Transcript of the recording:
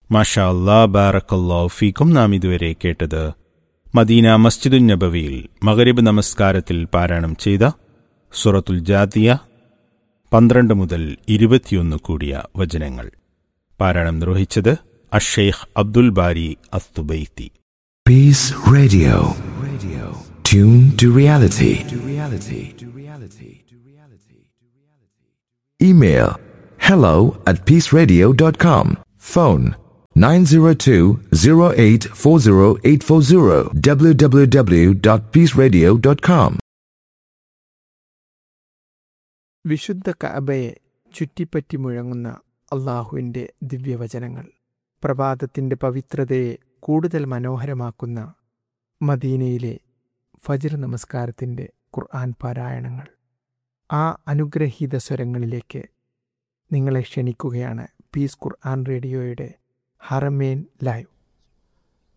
മാഷാ അല്ലാ ബാറക്കല്ലാ ഫീക്കും നാം ഇതുവരെ കേട്ടത് മദീന മസ്ജിദുൻ നബവിയിൽ മഗരിബ് നമസ്കാരത്തിൽ പാരായണം ചെയ്ത സുറത്തുൽ ജാതിയ പന്ത്രണ്ട് മുതൽ ഇരുപത്തിയൊന്ന് കൂടിയ വചനങ്ങൾ പാരായണം നിർവഹിച്ചത് അഷെയ്ഖ് അബ്ദുൽ ബാരി അസ്തുബൈത്തി Peace Radio. Radio. Tune to reality. To reality. To reality. To reality. Email hello at peaceradio.com. Phone 902-0840840 www.peaceradio.com. വിശുദ്ധ കഅബയെ ചുറ്റിപ്പറ്റി മുഴങ്ങുന്ന അള്ളാഹുവിൻ്റെ ദിവ്യവചനങ്ങൾ പ്രഭാതത്തിൻ്റെ പവിത്രതയെ കൂടുതൽ മനോഹരമാക്കുന്ന മദീനയിലെ ഫജ്ർ നമസ്കാരത്തിൻ്റെ ഖുർആൻ പാരായണങ്ങൾ ആ അനുഗ്രഹീത സ്വരങ്ങളിലേക്ക് നിങ്ങളെ ക്ഷണിക്കുകയാണ് പീസ് ഖുർആൻ റേഡിയോയുടെ ഹറമേൻ ലൈവ്